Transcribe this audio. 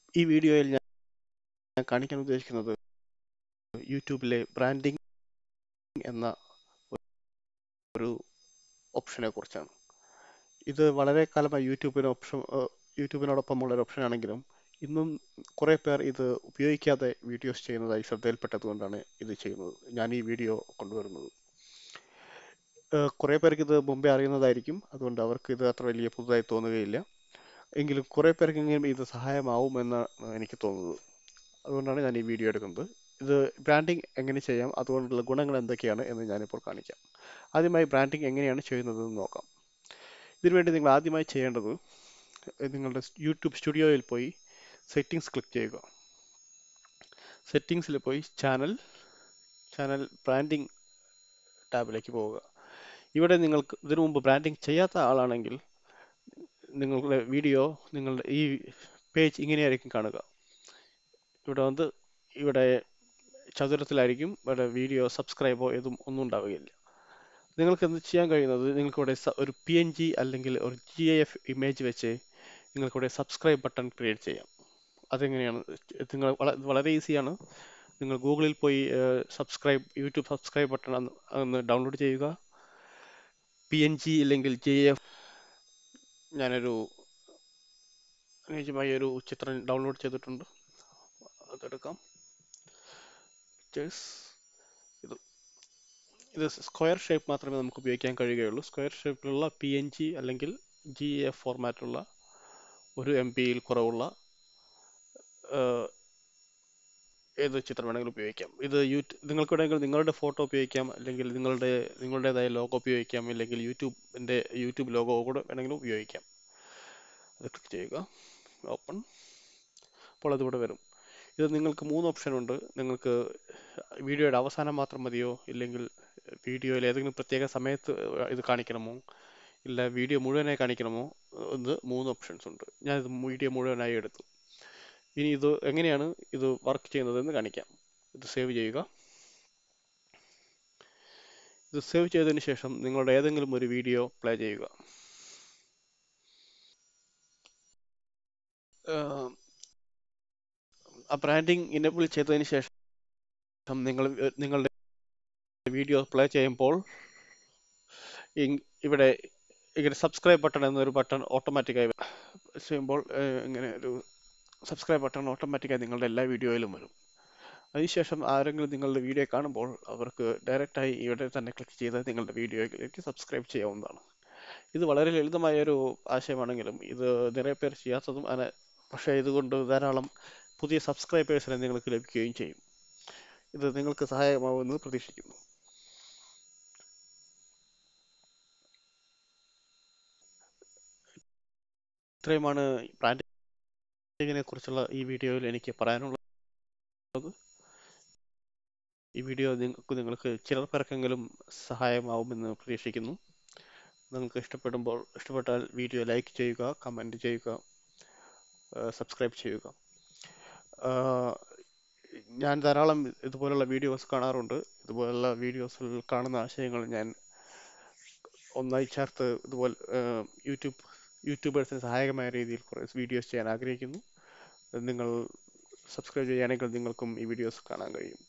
ഈ വീഡിയോയിൽ ഞാൻ ഞാൻ കാണിക്കാൻ ഉദ്ദേശിക്കുന്നത് യൂട്യൂബിലെ ബ്രാൻഡിംഗ് എന്ന ഒരു ഓപ്ഷനെ കുറിച്ചാണ് ഇത് വളരെ കാലമായി യൂട്യൂബിന് ഓപ്ഷൻ യൂട്യൂബിനോടൊപ്പമുള്ള ഒരു ഓപ്ഷൻ ആണെങ്കിലും ഇന്നും കുറേ പേർ ഇത് ഉപയോഗിക്കാതെ വീഡിയോസ് ചെയ്യുന്നതായി ശ്രദ്ധയിൽപ്പെട്ടതുകൊണ്ടാണ് ഇത് ചെയ്യുന്നത് ഞാൻ ഈ വീഡിയോ കൊണ്ടുവരുന്നത് ഏഹ് കുറേ പേർക്ക് ഇത് മുമ്പേ അറിയുന്നതായിരിക്കും അതുകൊണ്ട് അവർക്ക് ഇത് അത്ര വലിയ പുതുതായി തോന്നുകയില്ല എങ്കിലും കുറേ പേർക്കെങ്കിലും ഇത് സഹായമാവുമെന്ന് എനിക്ക് തോന്നുന്നത് അതുകൊണ്ടാണ് ഞാൻ ഈ വീഡിയോ എടുക്കുന്നത് ഇത് ബ്രാൻഡിംഗ് എങ്ങനെ ചെയ്യാം അതുകൊണ്ടുള്ള ഗുണങ്ങൾ എന്തൊക്കെയാണ് എന്ന് ഞാനിപ്പോൾ കാണിക്കാം ആദ്യമായി ബ്രാൻഡിംഗ് എങ്ങനെയാണ് ചെയ്യുന്നതെന്ന് നോക്കാം ഇതിനുവേണ്ടി നിങ്ങൾ ആദ്യമായി ചെയ്യേണ്ടത് നിങ്ങളുടെ യൂട്യൂബ് സ്റ്റുഡിയോയിൽ പോയി സെറ്റിംഗ്സ് ക്ലിക്ക് ചെയ്യുക സെറ്റിംഗ്സിൽ പോയി ചാനൽ ചാനൽ ബ്രാൻഡിംഗ് ടാബിലേക്ക് പോവുക ഇവിടെ നിങ്ങൾക്ക് ഇതിനു മുമ്പ് ബ്രാൻഡിംഗ് ചെയ്യാത്ത ആളാണെങ്കിൽ നിങ്ങളുടെ വീഡിയോ നിങ്ങളുടെ ഈ പേജ് ഇങ്ങനെയായിരിക്കും കാണുക ഇവിടെ വന്ന് ഇവിടെ ചതുരത്തിലായിരിക്കും ഇവിടെ വീഡിയോ സബ്സ്ക്രൈബോ ഇതും ഒന്നും ഉണ്ടാവുകയില്ല നിങ്ങൾക്ക് എന്ത് ചെയ്യാൻ കഴിയുന്നത് നിങ്ങൾക്കിവിടെ സ- ഒരു പി എൻ ജി അല്ലെങ്കിൽ ഒരു ജി ഐ എഫ് ഇമേജ് വെച്ച് നിങ്ങൾക്കിവിടെ സബ്സ്ക്രൈബ് ബട്ടൺ ക്രിയേറ്റ് ചെയ്യാം അതെങ്ങനെയാണ് ഇത് നിങ്ങൾ വള- വളരെ ഈസിയാണ് നിങ്ങൾ ഗൂഗിളിൽ പോയി സബ്സ്ക്രൈബ് യൂട്യൂബ് സബ്സ്ക്രൈബ് ബട്ടൺ ഒന്ന് ഡൗൺലോഡ് ചെയ്യുക പി എൻ ജി അല്ലെങ്കിൽ ജെ എഫ് ഞാനൊരു അനുയോജ്യമായ ഒരു ചിത്രം ഡൗൺലോഡ് ചെയ്തിട്ടുണ്ട് അതെടുക്കാം പിക്ചേഴ്സ് ഇത് ഇത് സ്ക്വയർ ഷേപ്പ് മാത്രമേ നമുക്ക് ഉപയോഗിക്കാൻ കഴിയുകയുള്ളൂ സ്ക്വയർ ഷേപ്പിലുള്ള പി എൻ ജി അല്ലെങ്കിൽ ജി എഫ് ഫോർമാറ്റുള്ള ഒരു എം പിയിൽ കുറവുള്ള ഏഹ്, ഏത് ചിത്രം വേണമെങ്കിലും ഉപയോഗിക്കാം ഇത് യൂട്യൂബ് നിങ്ങൾക്ക് വേണമെങ്കിൽ നിങ്ങളുടെ ഫോട്ടോ ഉപയോഗിക്കാം അല്ലെങ്കിൽ നിങ്ങളുടെ നിങ്ങളുടേതായ ലോഗോ ഉപയോഗിക്കാം അല്ലെങ്കിൽ യൂട്യൂബിൻ്റെ യൂട്യൂബ് ലോഗോ കൂടെ വേണമെങ്കിലും ഉപയോഗിക്കാം അത് ക്ലിക്ക് ചെയ്യുക ഓപ്പൺ അപ്പോൾ അതിവിടെ വരും ഇത് നിങ്ങൾക്ക് മൂന്ന് ഓപ്ഷൻ ഉണ്ട് നിങ്ങൾക്ക് വീഡിയോയുടെ അവസാനം മാത്രം മതിയോ ഇല്ലെങ്കിൽ വീഡിയോയിൽ ഏതെങ്കിലും പ്രത്യേക സമയത്ത് ഇത് കാണിക്കണമോ ഇല്ല വീഡിയോ മുഴുവനായി കാണിക്കണമോ എന്ന് മൂന്ന് ഓപ്ഷൻസ് ഉണ്ട് ഞാൻ ഇത് വീഡിയോ മുഴുവനായി എടുത്തു ഇനി ഇത് എങ്ങനെയാണ് ഇത് വർക്ക് ചെയ്യുന്നതെന്ന് കാണിക്കാം ഇത് സേവ് ചെയ്യുക ഇത് സേവ് ചെയ്തതിന് ശേഷം നിങ്ങളുടെ ഏതെങ്കിലും ഒരു വീഡിയോ പ്ലേ ചെയ്യുക ആഹ് ആ ബ്രാൻഡിങ് ഇനബിൾ ചെയ്തതിന് ശേഷം നിങ്ങൾ നിങ്ങളുടെ വീഡിയോ പ്ലേ ചെയ്യുമ്പോൾ ഇങ്- ഇവിടെ ഇങ്ങനെ സബ്സ്ക്രൈബ് ബട്ടൺ എന്നൊരു ബട്ടൺ ഓട്ടോമാറ്റിക്കായി ചെയ്യുമ്പോൾ ഏഹ്, ഇങ്ങനെ ഒരു സബ്സ്ക്രൈബ് ബട്ടൺ ഓട്ടോമാറ്റിക്കായി നിങ്ങളുടെ എല്ലാ വീഡിയോയിലും വരും അതിനുശേഷം ആരെങ്കിലും നിങ്ങളുടെ വീഡിയോ കാണുമ്പോൾ അവർക്ക് ഡയറക്റ്റായി ഇവിടെ തന്നെ ക്ലിക്ക് ചെയ്ത് നിങ്ങളുടെ വീഡിയോയിലേക്ക് സബ്സ്ക്രൈബ് ചെയ്യാവുന്നതാണ് ഇത് വളരെ ലളിതമായ ഒരു ആശയമാണെങ്കിലും ഇത് നിറയെ പേർ ചെയ്യാത്തതും അന പക്ഷേ ഇതുകൊണ്ട് ധാരാളം പുതിയ സബ്സ്ക്രൈബേഴ്സിനെ നിങ്ങൾക്ക് ലഭിക്കുകയും ചെയ്യും ഇത് നിങ്ങൾക്ക് സഹായമാവുമെന്ന് പ്രതീക്ഷിക്കുന്നു ഇത്രയുമാണ് ബ്രാൻഡിങ്ങിനെ കുറിച്ചുള്ള ഈ വീഡിയോയിൽ എനിക്ക് പറയാനുള്ളത് ഈ വീഡിയോ നിങ്ങൾക്ക് നിങ്ങൾക്ക് ചിലർ പേർക്കെങ്കിലും സഹായമാവുമെന്ന് പ്രതീക്ഷിക്കുന്നു നിങ്ങൾക്ക് ഇഷ്ടപ്പെടുമ്പോൾ ഇഷ്ടപ്പെട്ടാൽ വീഡിയോ ലൈക്ക് ചെയ്യുക കമൻറ്റ് ചെയ്യുക സബ്സ്ക്രൈബ് ചെയ്യുക ആഹ് ഞാൻ ധാരാളം ഇതുപോലുള്ള വീഡിയോസ് കാണാറുണ്ട് ഇതുപോലുള്ള വീഡിയോസിൽ കാണുന്ന ആശയങ്ങൾ ഞാൻ ഒന്നായി ചേർത്ത് ഇതുപോലെ ആഹ് യൂട്യൂബ് യൂട്യൂബേഴ്സിന് സഹായകമായ രീതിയിൽ കുറേ വീഡിയോസ് ചെയ്യാൻ ആഗ്രഹിക്കുന്നു നിങ്ങൾ സബ്സ്ക്രൈബ് ചെയ്യുകയാണെങ്കിൽ നിങ്ങൾക്കും ഈ വീഡിയോസ് കാണാൻ കഴിയും